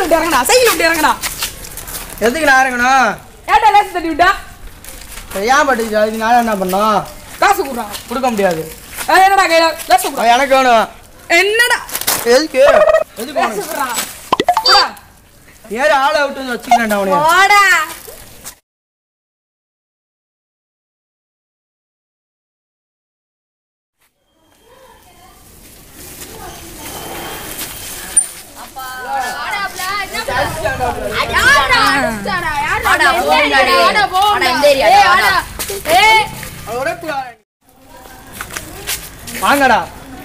விட்டு இறங்கடா சைக்கிள் விட்டு இறங்கடா எதுக்கு நான் இறங்கணும் ஏன்டா லேஸ் தட்டி விட்டா ஏன் பட்டுச்சு அதுக்கு நான் என்ன பண்ணோம் காசு கொடுறான் கொடுக்க முடியாது என்னடா கையில லேஸ் கொடுறான் அது எனக்கு வேணும் என்னடா எதுக்கு எதுக்கு லேஸ் வேணும்? கொடுறான் குடா ஏறு ஆளை விட்டு வந்து வச்சுக்கிறேன்டா உனக்கு போடா அதோட கூடாது. வாங்கடா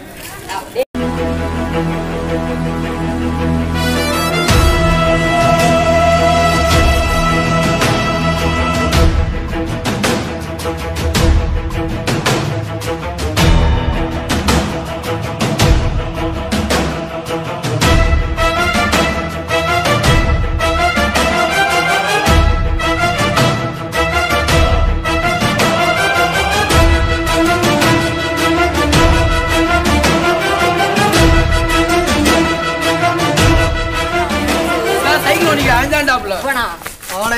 நான் சைக்கிள் ஓடிக்க அஞ்சாண்டாப்ல அவனே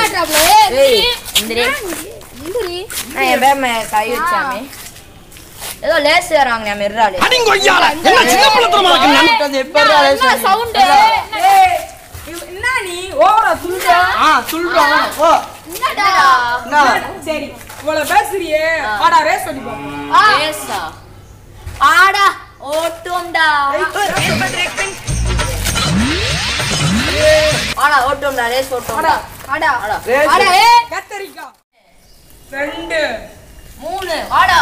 ஏதோ லேஸ் வராங்க மெர்ராலே உட்காந்து எப்ப சவுண்டு என்ன நீ ஓவரா துள்ளுடா ஆ சொல்றோம் ஓ என்ன சரி இவ்வளவு பேசுறியே வாடா ரேஸ் பண்ணிப்போம் லேஸா ஆடா ஓட்டும்டா ஆடா ஓட்டும்டா லேஸ் ஓட்டும்டா ஆடா ஆடா ரேஸ். ஆடா ஏ கத்தரிக்காய் ரெண்டு மூணு ஆடா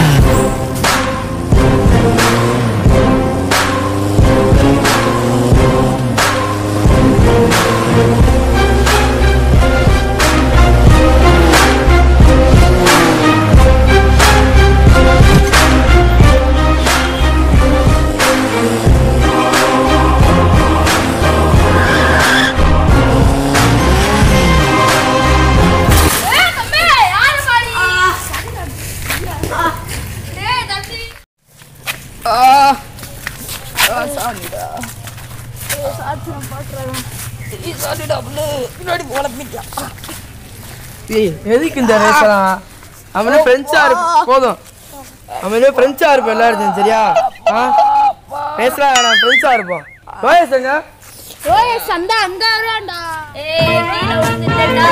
ஏய் எதுக்கு இந்த ரேஸ்லாம் அவனே ஃப்ரெண்ட்ஸா இருப்ப போதும் அவனே ஃப்ரெண்ட்ஸா இருப்போம் எல்லாரும் சரியா ஆ பேசலாம் வேணாம் ஃப்ரெண்ட்ஸா இருப்போம் வயசுங்க சந்தா அங்க வரான்டா ஏய் கீழ விழுந்துட்டேன்டா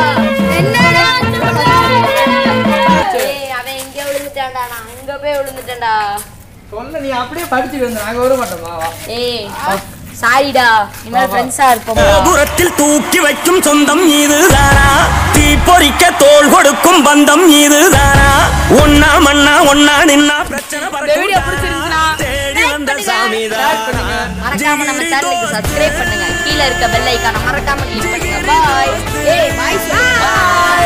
ஏய் அவன் இங்க விழுந்துட்டான்டா நான் அங்க போய் விழுந்துட்டேன்டா சொல்ல நீ அப்படியே படிச்சுட்டு வந்து நாங்க வர மாட்டோமா வா ஏய் சாரிடா இனிமேல் ஃப்ரெண்ட்ஸா இருப்போம் கோபுரத்தில் தூக்கி வைக்கும் சொந்தம் இதுதானா தீ பொறிக்க தோள் கொடுக்கும் பந்தம் இதுதானா ஒன்னா மண்ணா ஒன்னா நின்னா பிரச்சனை வீடியோ பிடிச்சிருந்துச்சுன்னா தேடி வந்த சாமிதான் மறக்காம நம்ம சேனலுக்கு சப்ஸ்கிரைப் பண்ணுங்க கீழ இருக்க பெல் ஐகானை மறக்காம கிளிக் பண்ணுங்க பாய் ஏய் பாய் பாய்